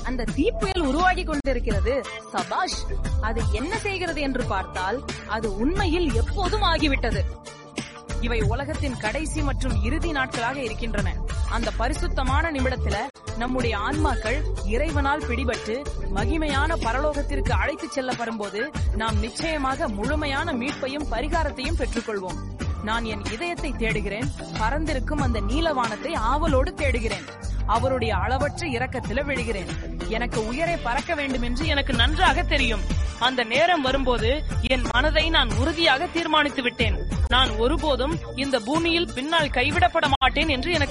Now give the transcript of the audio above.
அந்த தீப்புயல் உருவாகி கொண்டிருக்கிறது சபாஷ் அது என்ன செய்கிறது என்று பார்த்தால் அது உண்மையில் எப்போதும் ஆகிவிட்டது இவை உலகத்தின் கடைசி மற்றும் இறுதி நாட்களாக இருக்கின்றன அந்த பரிசுத்தமான நிமிடத்துல நம்முடைய ஆன்மாக்கள் இறைவனால் பிடிபட்டு மகிமையான பரலோகத்திற்கு அழைத்துச் செல்லப்படும் போது நாம் நிச்சயமாக முழுமையான மீட்பையும் பரிகாரத்தையும் பெற்றுக்கொள்வோம் நான் என் இதயத்தை தேடுகிறேன் பறந்திருக்கும் அந்த நீலவானத்தை ஆவலோடு தேடுகிறேன் அவருடைய அளவற்ற இரக்கத்தில விழுகிறேன் எனக்கு உயரே பறக்க வேண்டும் என்று எனக்கு நன்றாக தெரியும் அந்த நேரம் வரும்போது என் மனதை நான் உறுதியாக தீர்மானித்து விட்டேன் நான் ஒருபோதும் இந்த பூமியில் பின்னால் கைவிடப்பட மாட்டேன் என்று எனக்கு